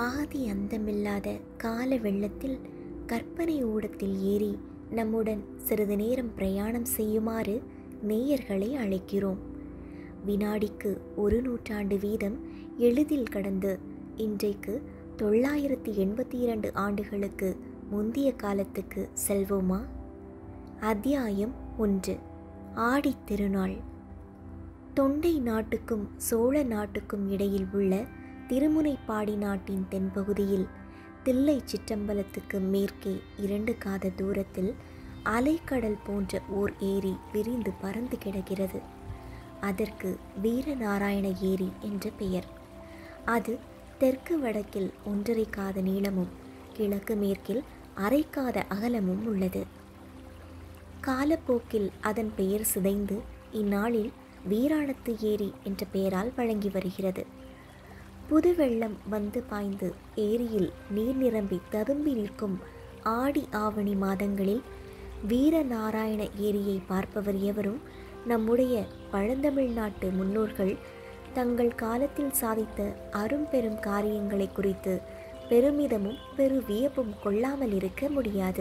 ஆதி அந்தமில்லாத கால வெள்ளத்தில் கற்பனை ஓடத்தில் ஏறி நம்முடன் சிறிது நேரம் பிரயாணம் செய்யுமாறு நேயர்களை அழைக்கிறோம் வினாடிக்கு ஒரு நூற்றாண்டு வீதம் எளிதில் கடந்து இன்றைக்கு தொள்ளாயிரத்தி எண்பத்தி இரண்டு ஆண்டுகளுக்கு முந்திய காலத்துக்கு செல்வோமா அத்தியாயம் ஒன்று ஆடித் திருநாள் தொண்டை நாட்டுக்கும் சோழ நாட்டுக்கும் இடையில் உள்ள திருமுனைப்பாடி நாட்டின் தென்பகுதியில் தில்லை சிற்றம்பலத்துக்கு மேற்கே இரண்டு காத தூரத்தில் அலைக்கடல் போன்ற ஓர் ஏரி விரிந்து பறந்து கிடக்கிறது அதற்கு வீரநாராயண ஏரி என்ற பெயர் அது தெற்கு வடக்கில் ஒன்றரை காத நீளமும் கிழக்கு மேற்கில் அரை காத அகலமும் உள்ளது காலப்போக்கில் அதன் பெயர் சிதைந்து இந்நாளில் வீராணத்து ஏரி என்ற பெயரால் வழங்கி வருகிறது புது வெள்ளம் வந்து பாய்ந்து ஏரியில் நீர் நிரம்பி ததும்பி நிற்கும் ஆடி ஆவணி மாதங்களில் வீரநாராயண ஏரியை பார்ப்பவர் எவரும் நம்முடைய பழந்தமிழ்நாட்டு முன்னோர்கள் தங்கள் காலத்தில் சாதித்த அரும்பெரும் காரியங்களை குறித்து பெருமிதமும் பெரு வியப்பும் கொள்ளாமல் இருக்க முடியாது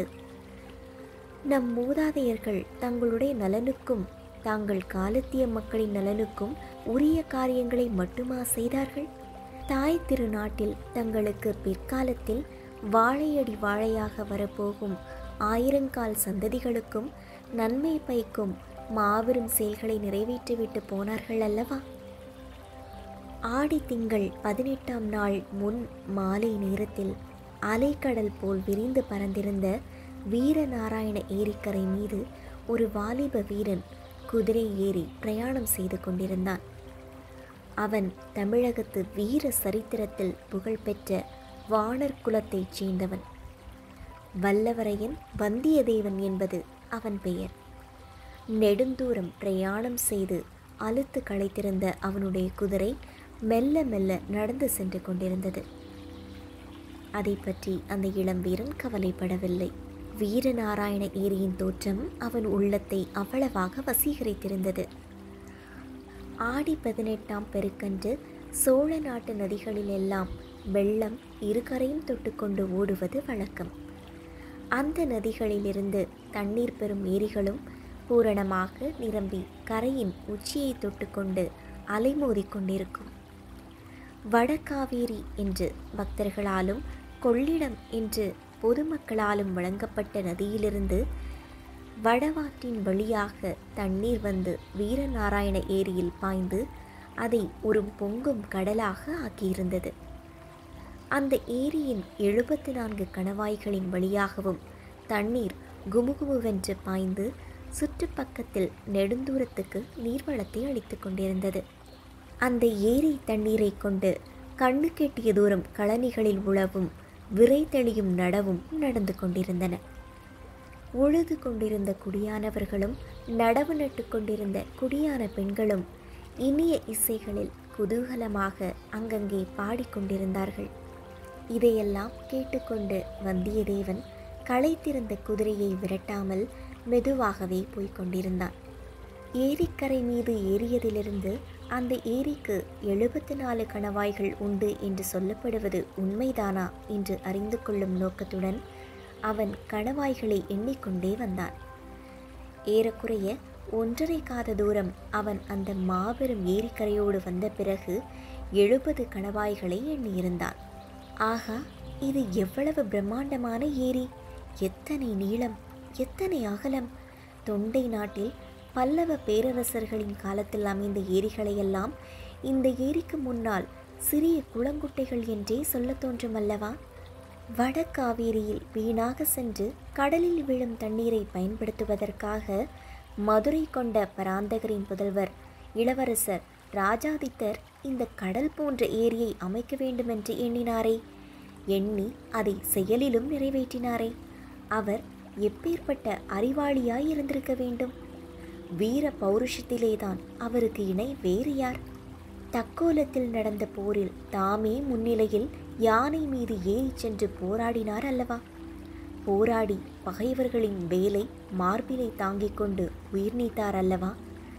நம் மூதாதையர்கள் தங்களுடைய நலனுக்கும் தாங்கள் காலத்திய மக்களின் நலனுக்கும் உரிய காரியங்களை மட்டுமா செய்தார்கள் தாய் திருநாட்டில் தங்களுக்கு பிற்காலத்தில் வாழையடி வாழையாக வரப்போகும் ஆயிரங்கால் சந்ததிகளுக்கும் நன்மை பயக்கும் மாபெரும் செயல்களை நிறைவேற்றிவிட்டு போனார்கள் அல்லவா ஆடி திங்கள் பதினெட்டாம் நாள் முன் மாலை நேரத்தில் அலைக்கடல் போல் விரிந்து பறந்திருந்த வீரநாராயண ஏரிக்கரை மீது ஒரு வாலிப வீரன் குதிரை ஏறி பிரயாணம் செய்து கொண்டிருந்தான் அவன் தமிழகத்து வீர சரித்திரத்தில் புகழ்பெற்ற வாணர் குலத்தைச் சேர்ந்தவன் வல்லவரையன் வந்தியத்தேவன் என்பது அவன் பெயர் நெடுந்தூரம் பிரயாணம் செய்து அலுத்து களைத்திருந்த அவனுடைய குதிரை மெல்ல மெல்ல நடந்து சென்று கொண்டிருந்தது அதை பற்றி அந்த இளம் வீரன் கவலைப்படவில்லை வீரநாராயண ஏரியின் தோற்றம் அவன் உள்ளத்தை அவ்வளவாக வசீகரித்திருந்தது ஆடி பதினெட்டாம் பெருக்கன்று சோழ நாட்டு நதிகளில் எல்லாம் வெள்ளம் இருகரையும் தொட்டுக்கொண்டு ஓடுவது வழக்கம் அந்த நதிகளிலிருந்து தண்ணீர் பெறும் ஏரிகளும் பூரணமாக நிரம்பி கரையின் உச்சியை தொட்டுக்கொண்டு அலைமோதிக் கொண்டிருக்கும் வடகாவேரி என்று பக்தர்களாலும் கொள்ளிடம் என்று பொதுமக்களாலும் வழங்கப்பட்ட நதியிலிருந்து வடவாற்றின் வழியாக தண்ணீர் வந்து வீரநாராயண ஏரியில் பாய்ந்து அதை ஒரு பொங்கும் கடலாக ஆக்கியிருந்தது அந்த ஏரியின் எழுபத்தி நான்கு கணவாய்களின் வழியாகவும் தண்ணீர் குமுகுமுவென்று பாய்ந்து சுற்றுப்பக்கத்தில் நெடுந்தூரத்துக்கு நீர்வளத்தை அளித்து கொண்டிருந்தது அந்த ஏரி தண்ணீரை கொண்டு கண்ணு கெட்டிய தூரம் கழனிகளில் உழவும் விரை தெளியும் நடவும் நடந்து கொண்டிருந்தன உழுது கொண்டிருந்த குடியானவர்களும் நடவு நட்டு கொண்டிருந்த குடியான பெண்களும் இனிய இசைகளில் குதூகலமாக அங்கங்கே பாடிக்கொண்டிருந்தார்கள் இதையெல்லாம் கேட்டுக்கொண்டு வந்தியத்தேவன் களைத்திருந்த குதிரையை விரட்டாமல் மெதுவாகவே போய்க் கொண்டிருந்தான் ஏரிக்கரை மீது ஏறியதிலிருந்து அந்த ஏரிக்கு எழுபத்தி நாலு கணவாய்கள் உண்டு என்று சொல்லப்படுவது உண்மைதானா என்று அறிந்து கொள்ளும் நோக்கத்துடன் அவன் கணவாய்களை எண்ணிக்கொண்டே வந்தான் ஏறக்குறைய ஒன்றரை காத தூரம் அவன் அந்த மாபெரும் ஏரிக்கரையோடு வந்த பிறகு எழுபது கணவாய்களை எண்ணியிருந்தான் ஆகா இது எவ்வளவு பிரம்மாண்டமான ஏரி எத்தனை நீளம் எத்தனை அகலம் தொண்டை நாட்டில் பல்லவ பேரரசர்களின் காலத்தில் அமைந்த ஏரிகளையெல்லாம் இந்த ஏரிக்கு முன்னால் சிறிய குளங்குட்டைகள் என்றே சொல்லத் தோன்றுமல்லவா வடகாவேரியில் வீணாக சென்று கடலில் விழும் தண்ணீரை பயன்படுத்துவதற்காக மதுரை கொண்ட பராந்தகரின் புதல்வர் இளவரசர் ராஜாதித்தர் இந்த கடல் போன்ற ஏரியை அமைக்க வேண்டுமென்று எண்ணினாரே எண்ணி அதை செயலிலும் நிறைவேற்றினாரே அவர் எப்பேற்பட்ட அறிவாளியாய் இருந்திருக்க வேண்டும் வீர பௌருஷத்திலேதான் அவருக்கு இணை வேறு யார் தக்கோலத்தில் நடந்த போரில் தாமே முன்னிலையில் யானை மீது ஏறிச் சென்று போராடினார் அல்லவா போராடி பகைவர்களின் வேலை மார்பினை தாங்கிக் கொண்டு உயிர் நீத்தார் அல்லவா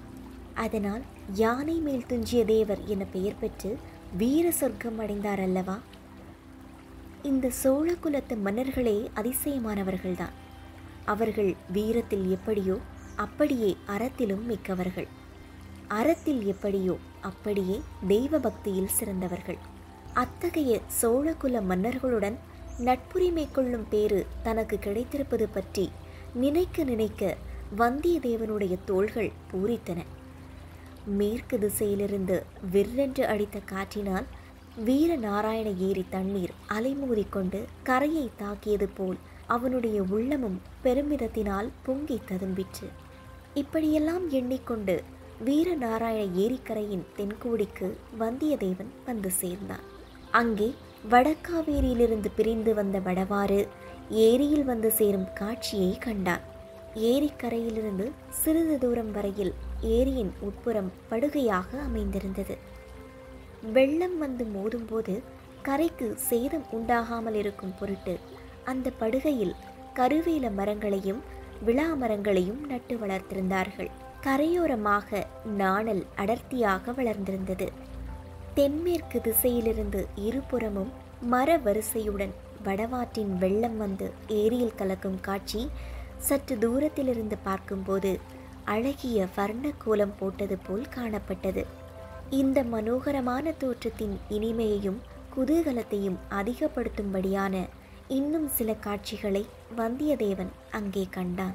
அதனால் யானை மேல் துஞ்சிய தேவர் என பெயர் பெற்று வீர சொர்க்கம் அடைந்தார் அல்லவா இந்த சோழ குலத்து மன்னர்களே அதிசயமானவர்கள்தான் அவர்கள் வீரத்தில் எப்படியோ அப்படியே அறத்திலும் மிக்கவர்கள் அறத்தில் எப்படியோ அப்படியே தெய்வ பக்தியில் சிறந்தவர்கள் அத்தகைய சோழகுல மன்னர்களுடன் நட்புரிமை கொள்ளும் பேறு தனக்கு கிடைத்திருப்பது பற்றி நினைக்க நினைக்க வந்தியத்தேவனுடைய தோள்கள் பூரித்தன மேற்கு திசையிலிருந்து விற்றென்று அடித்த காற்றினால் வீரநாராயண ஏரி தண்ணீர் அலைமோதிக்கொண்டு கரையை தாக்கியது போல் அவனுடைய உள்ளமும் பெருமிதத்தினால் பொங்கி ததும்பிற்று இப்படியெல்லாம் எண்ணிக்கொண்டு வீரநாராயண ஏரிக்கரையின் தென்கோடிக்கு வந்தியத்தேவன் வந்து சேர்ந்தான் அங்கே வடக்காவேரியிலிருந்து பிரிந்து வந்த வடவாறு ஏரியில் வந்து சேரும் காட்சியை கண்டான் ஏரிக்கரையிலிருந்து சிறிது தூரம் வரையில் ஏரியின் உட்புறம் படுகையாக அமைந்திருந்தது வெள்ளம் வந்து மோதும்போது கரைக்கு சேதம் உண்டாகாமல் இருக்கும் பொருட்டு அந்த படுகையில் கருவேல மரங்களையும் விழா மரங்களையும் நட்டு வளர்த்திருந்தார்கள் கரையோரமாக நாணல் அடர்த்தியாக வளர்ந்திருந்தது தென்மேற்கு திசையிலிருந்து இருபுறமும் மர வரிசையுடன் வடவாற்றின் வெள்ளம் வந்து ஏரியில் கலக்கும் காட்சி சற்று தூரத்திலிருந்து பார்க்கும்போது அழகிய வர்ண கோலம் போட்டது போல் காணப்பட்டது இந்த மனோகரமான தோற்றத்தின் இனிமையையும் குதூகலத்தையும் அதிகப்படுத்தும்படியான இன்னும் சில காட்சிகளை வந்தியத்தேவன் அங்கே கண்டான்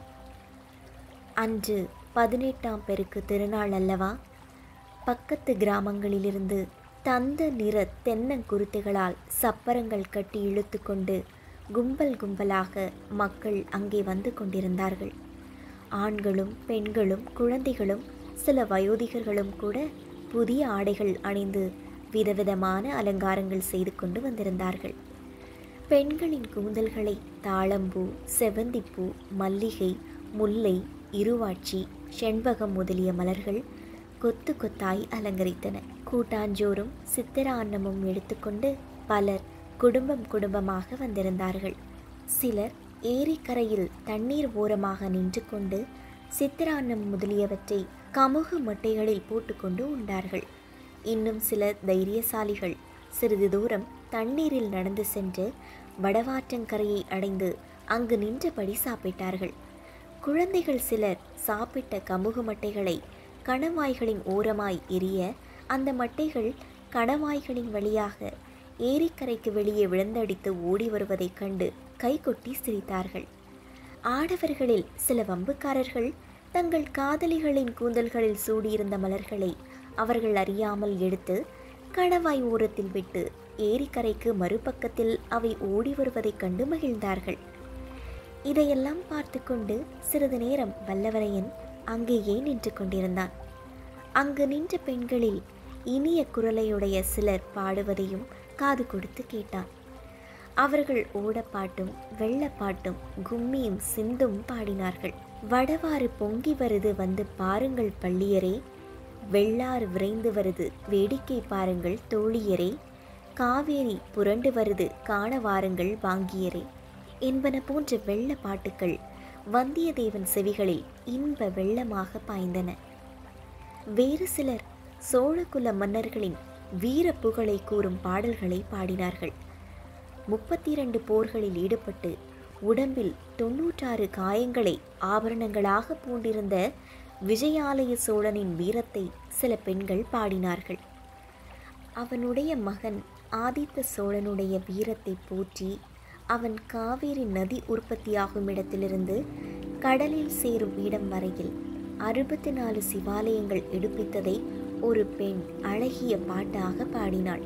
அன்று பதினெட்டாம் பெருக்கு திருநாள் அல்லவா பக்கத்து கிராமங்களிலிருந்து தந்த நிற தென்னங்குருத்துகளால் சப்பரங்கள் கட்டி இழுத்து கொண்டு கும்பல் கும்பலாக மக்கள் அங்கே வந்து கொண்டிருந்தார்கள் ஆண்களும் பெண்களும் குழந்தைகளும் சில வயோதிகர்களும் கூட புதிய ஆடைகள் அணிந்து விதவிதமான அலங்காரங்கள் செய்து கொண்டு வந்திருந்தார்கள் பெண்களின் கூந்தல்களை தாளம்பூ செவந்திப்பூ மல்லிகை முல்லை இருவாட்சி செண்பகம் முதலிய மலர்கள் கொத்து கொத்தாய் அலங்கரித்தன கூட்டாஞ்சோறும் சித்திர அன்னமும் எடுத்துக்கொண்டு பலர் குடும்பம் குடும்பமாக வந்திருந்தார்கள் சிலர் ஏரிக்கரையில் தண்ணீர் ஓரமாக நின்று கொண்டு சித்திரான்னம் முதலியவற்றை கமுகு மட்டைகளில் போட்டுக்கொண்டு உண்டார்கள் இன்னும் சில தைரியசாலிகள் சிறிது தூரம் தண்ணீரில் நடந்து சென்று வடவாற்றங்கரையை அடைந்து அங்கு நின்றபடி சாப்பிட்டார்கள் குழந்தைகள் சிலர் சாப்பிட்ட கமுகு மட்டைகளை கணவாய்களின் ஓரமாய் எரிய அந்த மட்டைகள் கணவாய்களின் வழியாக ஏரிக்கரைக்கு வெளியே விழுந்தடித்து ஓடி வருவதைக் கண்டு கைகொட்டி சிரித்தார்கள் ஆடவர்களில் சில வம்புக்காரர்கள் தங்கள் காதலிகளின் கூந்தல்களில் சூடியிருந்த மலர்களை அவர்கள் அறியாமல் எடுத்து கணவாய் ஓரத்தில் விட்டு ஏரிக்கரைக்கு மறுபக்கத்தில் அவை ஓடி வருவதைக் கண்டு மகிழ்ந்தார்கள் இதையெல்லாம் பார்த்து கொண்டு சிறிது நேரம் வல்லவரையன் அங்கேயே நின்று கொண்டிருந்தான் அங்கு நின்ற பெண்களில் இனிய குரலையுடைய சிலர் பாடுவதையும் காது கொடுத்து கேட்டான் அவர்கள் ஓடப்பாட்டும் வெள்ளப்பாட்டும் கும்மியும் சிந்தும் பாடினார்கள் வடவாறு பொங்கி வருது வந்து பாருங்கள் பள்ளியரே வெள்ளாறு விரைந்து வருது வேடிக்கை பாருங்கள் தோழியரே காவேரி புரண்டு வருது காண வாருங்கள் வாங்கியரே என்பன போன்ற வெள்ள பாட்டுக்கள் வந்தியத்தேவன் செவிகளில் இன்ப வெள்ளமாக பாய்ந்தன வேறு சிலர் சோழகுல மன்னர்களின் வீர புகழை கூறும் பாடல்களை பாடினார்கள் முப்பத்தி இரண்டு போர்களில் ஈடுபட்டு உடம்பில் தொன்னூற்றாறு காயங்களை ஆபரணங்களாக பூண்டிருந்த விஜயாலய சோழனின் வீரத்தை சில பெண்கள் பாடினார்கள் அவனுடைய மகன் ஆதித்த சோழனுடைய வீரத்தை போற்றி அவன் காவேரி நதி உற்பத்தியாகும் இடத்திலிருந்து கடலில் சேரும் இடம் வரையில் அறுபத்தி நாலு சிவாலயங்கள் எடுப்பித்ததை ஒரு பெண் அழகிய பாட்டாக பாடினாள்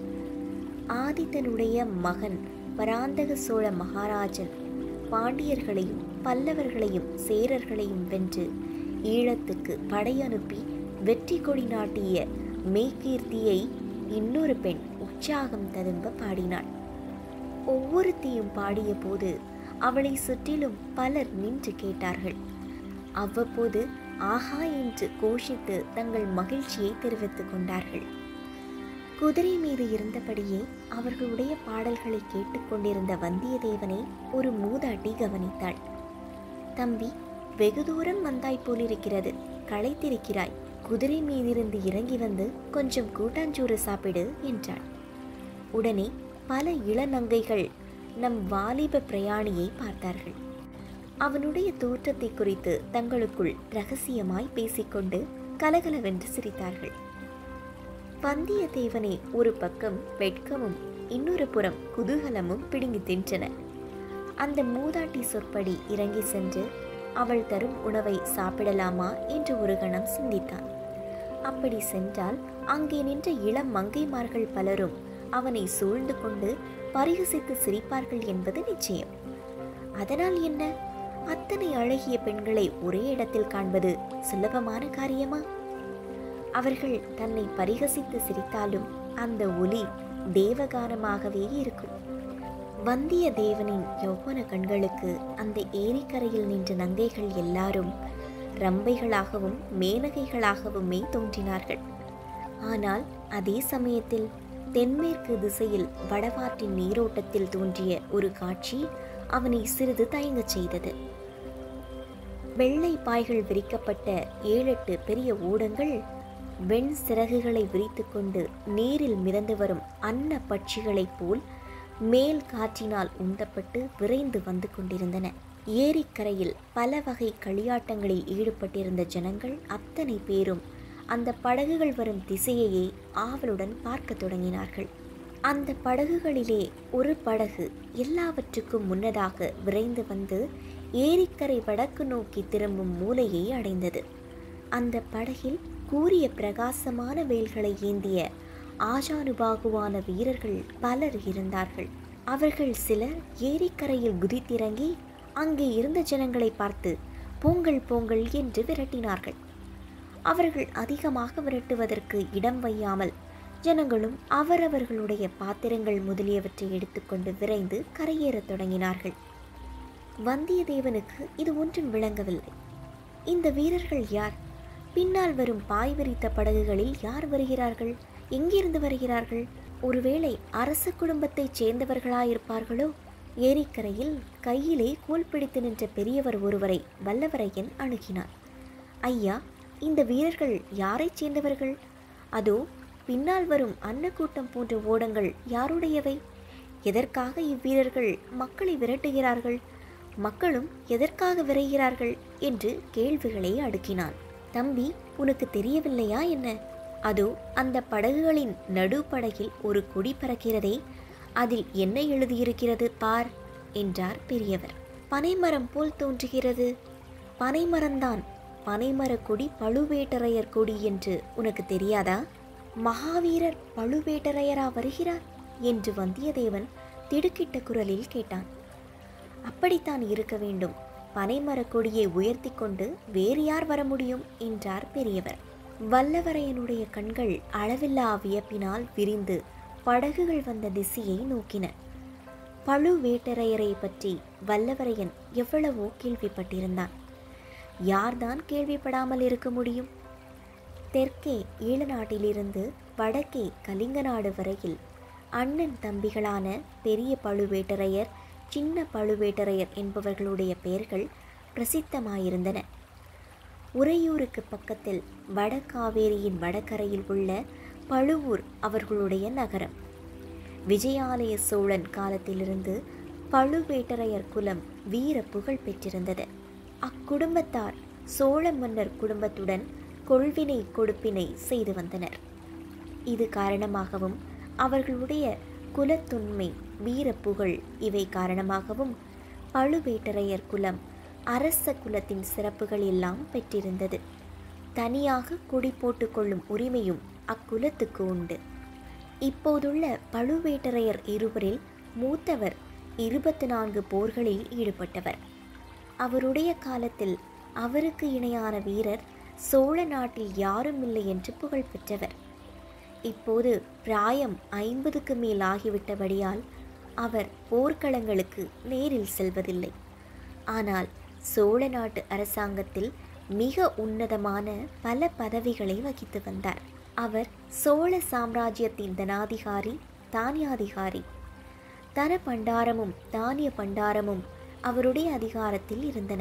ஆதித்தனுடைய மகன் பராந்தக சோழ மகாராஜன் பாண்டியர்களையும் பல்லவர்களையும் சேரர்களையும் வென்று ஈழத்துக்கு படையனுப்பி வெற்றி கொடி நாட்டிய மெய்கீர்த்தியை இன்னொரு பெண் உற்சாகம் ததும்ப பாடினாள் ஒவ்வொருத்தியும் பாடிய போது அவளை சுற்றிலும் பலர் நின்று கேட்டார்கள் அவ்வப்போது ஆஹா என்று கோஷித்து தங்கள் மகிழ்ச்சியை தெரிவித்துக் கொண்டார்கள் குதிரை மீது இருந்தபடியே அவர்களுடைய பாடல்களை கேட்டுக்கொண்டிருந்த வந்தியத்தேவனை ஒரு மூதாட்டி கவனித்தாள் தம்பி வெகு தூரம் வந்தாய் போலிருக்கிறது களைத்திருக்கிறாய் குதிரை மீதிருந்து இறங்கி வந்து கொஞ்சம் கூட்டாஞ்சோறு சாப்பிடு என்றாள் உடனே பல இளநங்கைகள் நம் வாலிப பிரயாணியை பார்த்தார்கள் அவனுடைய தோற்றத்தை குறித்து தங்களுக்குள் ரகசியமாய் பேசிக்கொண்டு கலகலவென்று சிரித்தார்கள் வந்தியத்தேவனை ஒரு பக்கம் வெட்கமும் இன்னொரு புறம் குதூகலமும் பிடுங்கி தின்றன அந்த மூதாட்டி சொற்படி இறங்கி சென்று அவள் தரும் உணவை சாப்பிடலாமா என்று ஒரு கணம் சிந்தித்தான் அப்படி சென்றால் அங்கே நின்ற இளம் மங்கைமார்கள் பலரும் அவனை சூழ்ந்து கொண்டு பரிகசித்து சிரிப்பார்கள் என்பது நிச்சயம் அதனால் என்ன அத்தனை அழகிய பெண்களை ஒரே இடத்தில் காண்பது சுலபமான காரியமா அவர்கள் தன்னை பரிகசித்து சிரித்தாலும் அந்த ஒலி தேவகானமாகவே இருக்கும் வந்தியத்தேவனின் யௌவன கண்களுக்கு அந்த ஏரிக்கரையில் நின்ற நங்கைகள் எல்லாரும் ரம்பைகளாகவும் மேனகைகளாகவுமே தோன்றினார்கள் ஆனால் அதே சமயத்தில் தென்மேற்கு திசையில் வடவாற்றின் நீரோட்டத்தில் தோன்றிய ஒரு காட்சி அவனை சிறிது தயங்கச் செய்தது வெள்ளை பாய்கள் விரிக்கப்பட்ட ஏழெட்டு பெரிய ஓடங்கள் வெண் சிறகுகளை விரித்துக்கொண்டு நீரில் மிதந்து வரும் அன்ன பட்சிகளைப் போல் மேல் காற்றினால் உந்தப்பட்டு விரைந்து வந்து கொண்டிருந்தன ஏரிக்கரையில் பல வகை களியாட்டங்களில் ஈடுபட்டிருந்த ஜனங்கள் அத்தனை பேரும் அந்த படகுகள் வரும் திசையையே ஆவலுடன் பார்க்கத் தொடங்கினார்கள் அந்த படகுகளிலே ஒரு படகு எல்லாவற்றுக்கும் முன்னதாக விரைந்து வந்து ஏரிக்கரை வடக்கு நோக்கி திரும்பும் மூலையை அடைந்தது அந்த படகில் கூரிய பிரகாசமான வேல்களை ஏந்திய ஆஜானுபாகுவான வீரர்கள் பலர் இருந்தார்கள் அவர்கள் சிலர் ஏரிக்கரையில் குதித்திறங்கி அங்கே இருந்த ஜனங்களை பார்த்து பொங்கல் பொங்கல் என்று விரட்டினார்கள் அவர்கள் அதிகமாக விரட்டுவதற்கு இடம் வையாமல் ஜனங்களும் அவரவர்களுடைய பாத்திரங்கள் முதலியவற்றை எடுத்துக்கொண்டு விரைந்து கரையேறத் தொடங்கினார்கள் வந்தியத்தேவனுக்கு இது ஒன்றும் விளங்கவில்லை இந்த வீரர்கள் யார் பின்னால் வரும் பாய் விரித்த படகுகளில் யார் வருகிறார்கள் எங்கிருந்து வருகிறார்கள் ஒருவேளை அரச குடும்பத்தைச் சேர்ந்தவர்களாயிருப்பார்களோ ஏரிக்கரையில் கையிலே கோல் பிடித்து நின்ற பெரியவர் ஒருவரை வல்லவரையன் அணுகினார் ஐயா இந்த வீரர்கள் யாரைச் சேர்ந்தவர்கள் அதோ பின்னால் வரும் அன்னக்கூட்டம் போன்ற ஓடங்கள் யாருடையவை எதற்காக இவ்வீரர்கள் மக்களை விரட்டுகிறார்கள் மக்களும் எதற்காக விரைகிறார்கள் என்று கேள்விகளை அடுக்கினான் தம்பி உனக்கு தெரியவில்லையா என்ன அதோ அந்த படகுகளின் நடுப்படகில் ஒரு கொடி பறக்கிறதே அதில் என்ன எழுதியிருக்கிறது பார் என்றார் பெரியவர் பனைமரம் போல் தோன்றுகிறது பனைமரம்தான் பனைமரக் கொடி பழுவேட்டரையர் கொடி என்று உனக்கு தெரியாதா மகாவீரர் பழுவேட்டரையரா வருகிறார் என்று வந்தியத்தேவன் திடுக்கிட்ட குரலில் கேட்டான் அப்படித்தான் இருக்க வேண்டும் பனைமரக் கொடியை உயர்த்தி கொண்டு வேறு யார் வர முடியும் என்றார் பெரியவர் வல்லவரையனுடைய கண்கள் அளவில்லா வியப்பினால் விரிந்து படகுகள் வந்த திசையை நோக்கின பழுவேட்டரையரை பற்றி வல்லவரையன் எவ்வளவோ கேள்விப்பட்டிருந்தான் யார்தான் கேள்விப்படாமல் இருக்க முடியும் தெற்கே ஈழ நாட்டிலிருந்து வடக்கே கலிங்க நாடு வரையில் அண்ணன் தம்பிகளான பெரிய பழுவேட்டரையர் சின்ன பழுவேட்டரையர் என்பவர்களுடைய பெயர்கள் பிரசித்தமாயிருந்தன உறையூருக்கு பக்கத்தில் வடகாவேரியின் வடகரையில் உள்ள பழுவூர் அவர்களுடைய நகரம் விஜயாலய சோழன் காலத்திலிருந்து பழுவேட்டரையர் குலம் வீர புகழ் பெற்றிருந்தது அக்குடும்பத்தார் சோழ மன்னர் குடும்பத்துடன் கொள்வினை கொடுப்பினை செய்து வந்தனர் இது காரணமாகவும் அவர்களுடைய குலத்தொன்மை வீரப்புகழ் இவை காரணமாகவும் பழுவேட்டரையர் குலம் அரச குலத்தின் சிறப்புகள் எல்லாம் பெற்றிருந்தது தனியாக குடி போட்டுக்கொள்ளும் உரிமையும் அக்குலத்துக்கு உண்டு இப்போதுள்ள பழுவேட்டரையர் இருவரில் மூத்தவர் இருபத்தி நான்கு போர்களில் ஈடுபட்டவர் அவருடைய காலத்தில் அவருக்கு இணையான வீரர் சோழ நாட்டில் யாரும் இல்லை என்று புகழ் பெற்றவர் இப்போது பிராயம் ஐம்பதுக்கு மேல் ஆகிவிட்டபடியால் அவர் போர்க்களங்களுக்கு நேரில் செல்வதில்லை ஆனால் சோழ நாட்டு அரசாங்கத்தில் மிக உன்னதமான பல பதவிகளை வகித்து வந்தார் அவர் சோழ சாம்ராஜ்யத்தின் தனாதிகாரி தானியாதிகாரி தன பண்டாரமும் தானிய பண்டாரமும் அவருடைய அதிகாரத்தில் இருந்தன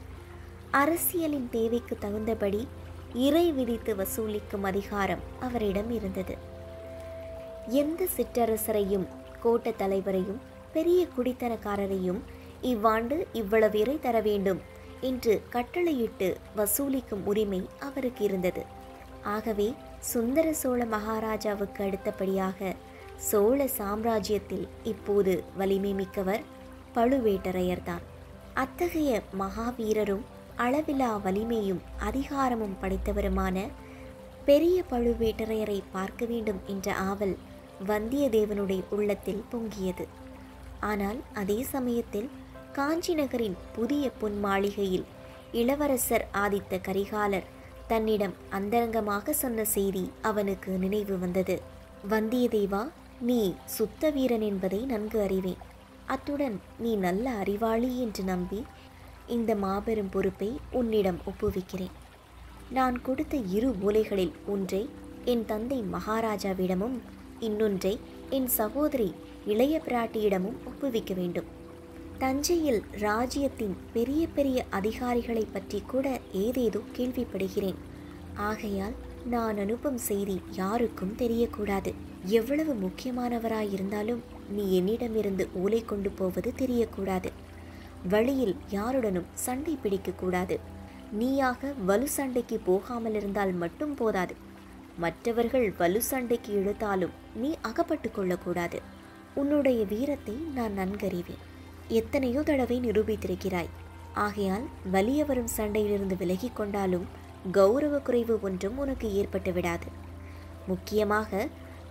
அரசியலின் தேவைக்கு தகுந்தபடி இறை விதித்து வசூலிக்கும் அதிகாரம் அவரிடம் இருந்தது எந்த சிற்றரசரையும் கோட்ட தலைவரையும் பெரிய குடித்தனக்காரரையும் இவ்வாண்டு இவ்வளவு இறை தர வேண்டும் என்று கட்டளையிட்டு வசூலிக்கும் உரிமை அவருக்கு இருந்தது ஆகவே சுந்தர சோழ மகாராஜாவுக்கு அடுத்தபடியாக சோழ சாம்ராஜ்யத்தில் இப்போது வலிமை மிக்கவர் பழுவேட்டரையர்தான் அத்தகைய மகாவீரரும் அளவிலா வலிமையும் அதிகாரமும் படைத்தவருமான பெரிய பழுவேட்டரையரை பார்க்க வேண்டும் என்ற ஆவல் வந்தியத்தேவனுடைய உள்ளத்தில் பொங்கியது ஆனால் அதே சமயத்தில் காஞ்சி நகரின் புதிய பொன் மாளிகையில் இளவரசர் ஆதித்த கரிகாலர் தன்னிடம் அந்தரங்கமாக சொன்ன செய்தி அவனுக்கு நினைவு வந்தது வந்தியத்தேவா நீ சுத்த வீரன் என்பதை நன்கு அறிவேன் அத்துடன் நீ நல்ல அறிவாளி என்று நம்பி இந்த மாபெரும் பொறுப்பை உன்னிடம் ஒப்புவிக்கிறேன் நான் கொடுத்த இரு ஓலைகளில் ஒன்றை என் தந்தை மகாராஜாவிடமும் இன்னொன்றை என் சகோதரி இளைய பிராட்டியிடமும் ஒப்புவிக்க வேண்டும் தஞ்சையில் ராஜ்யத்தின் பெரிய பெரிய அதிகாரிகளை பற்றி கூட ஏதேதோ கேள்விப்படுகிறேன் ஆகையால் நான் அனுப்பும் செய்தி யாருக்கும் தெரியக்கூடாது எவ்வளவு முக்கியமானவராயிருந்தாலும் நீ என்னிடமிருந்து ஓலை கொண்டு போவது தெரியக்கூடாது வழியில் யாருடனும் சண்டை பிடிக்கக்கூடாது நீயாக வலு சண்டைக்கு போகாமல் இருந்தால் மட்டும் போதாது மற்றவர்கள் வலு சண்டைக்கு இழுத்தாலும் நீ அகப்பட்டு கொள்ளக்கூடாது உன்னுடைய வீரத்தை நான் நன்கறிவேன் எத்தனையோ தடவை நிரூபித்திருக்கிறாய் ஆகையால் வலிய வரும் சண்டையிலிருந்து விலகிக் கொண்டாலும் கௌரவ குறைவு ஒன்றும் உனக்கு ஏற்பட்டு விடாது முக்கியமாக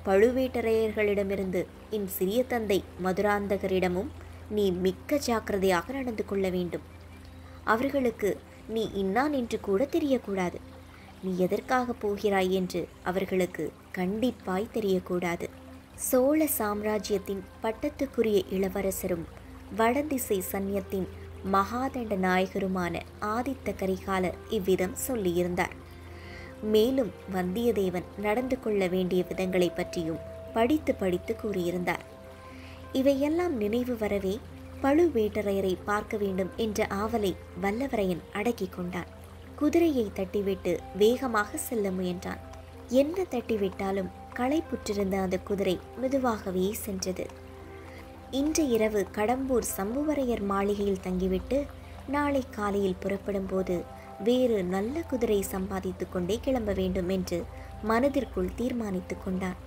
பழுவேட்டரையர்களிடமிருந்து என் சிறிய தந்தை மதுராந்தகரிடமும் நீ மிக்க ஜாக்கிரதையாக நடந்து கொள்ள வேண்டும் அவர்களுக்கு நீ இன்னான் என்று கூட தெரியக்கூடாது நீ எதற்காக போகிறாய் என்று அவர்களுக்கு கண்டிப்பாய் தெரியக்கூடாது சோழ சாம்ராஜ்யத்தின் பட்டத்துக்குரிய இளவரசரும் வடதிசை சன்னியத்தின் மகாதண்ட நாயகருமான ஆதித்த கரிகாலர் இவ்விதம் சொல்லியிருந்தார் மேலும் வந்தியத்தேவன் நடந்து கொள்ள வேண்டிய விதங்களை பற்றியும் படித்து படித்து கூறியிருந்தார் இவையெல்லாம் நினைவு வரவே பழுவேட்டரையரை பார்க்க வேண்டும் என்ற ஆவலை வல்லவரையன் அடக்கிக் கொண்டான் குதிரையை தட்டிவிட்டு வேகமாக செல்ல முயன்றான் என்ன தட்டிவிட்டாலும் களைப்புற்றிருந்த அந்த குதிரை மெதுவாகவே சென்றது இன்று இரவு கடம்பூர் சம்புவரையர் மாளிகையில் தங்கிவிட்டு நாளை காலையில் புறப்படும் போது வேறு நல்ல குதிரை சம்பாதித்து கொண்டே கிளம்ப வேண்டும் என்று மனதிற்குள் தீர்மானித்துக் கொண்டான்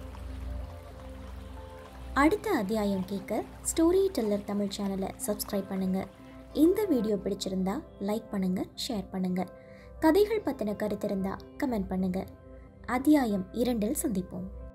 அடுத்த அத்தியாயம் கேட்க ஸ்டோரி டெல்லர் தமிழ் சேனலை சப்ஸ்கிரைப் பண்ணுங்க இந்த வீடியோ பிடிச்சிருந்தா லைக் பண்ணுங்க ஷேர் பண்ணுங்க கதைகள் பற்றின கருத்து இருந்தா கமெண்ட் பண்ணுங்க அத்தியாயம் இரண்டில் சந்திப்போம்